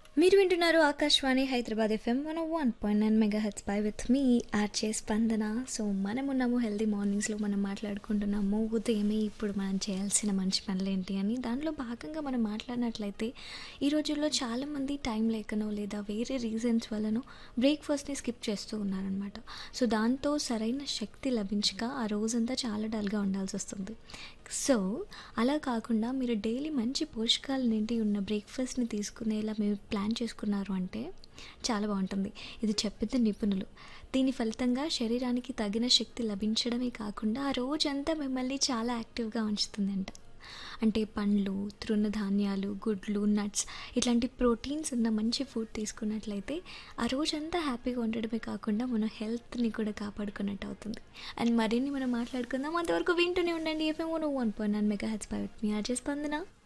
మీరు వింటున్నారు Akashvani Hyderabad FM one one point nine megahertz పై with me RJ Spandana so మనం ఉన్నాము హెల్దీ మార్నింగ్స్లో మనం మాట్లాడుకుంటున్నాము ఉదయమే ఇప్పుడు మనం చేయాల్సిన మంచి పనులు ఏంటి అని దాంట్లో భాగంగా మనం మాట్లాడినట్లయితే ఈ రోజుల్లో చాలామంది టైం లేకనో లేదా వేరే రీజన్స్ వల్లనో బ్రేక్ఫాస్ట్ని స్కిప్ చేస్తూ ఉన్నారనమాట సో దాంతో సరైన శక్తి లభించక ఆ రోజంతా చాలా డల్గా ఉండాల్సి వస్తుంది సో అలా కాకుండా మీరు డైలీ మంచి పోషకాలు నిండి ఉన్న బ్రేక్ఫాస్ట్ని తీసుకునేలా మీరు ప్లాన్ చేసుకున్నారు అంటే చాలా బాగుంటుంది ఇది చెప్పింది నిపుణులు దీని ఫలితంగా శరీరానికి తగిన శక్తి లభించడమే కాకుండా ఆ రోజంతా మిమ్మల్ని చాలా యాక్టివ్గా ఉంచుతుందంట అంటే పండ్లు తృణధాన్యాలు గుడ్లు నట్స్ ఇట్లాంటి ప్రోటీన్స్ ఉన్న మంచి ఫుడ్ తీసుకున్నట్లయితే ఆ రోజంతా హ్యాపీగా ఉండడమే కాకుండా మన హెల్త్ని కూడా కాపాడుకున్నట్టు అవుతుంది అండ్ మరిన్ని మనం మాట్లాడుకుందాం అంతవరకు వింటూనే ఉండండి FM one point nine megahertz పై మీ ఆర్జే స్పందన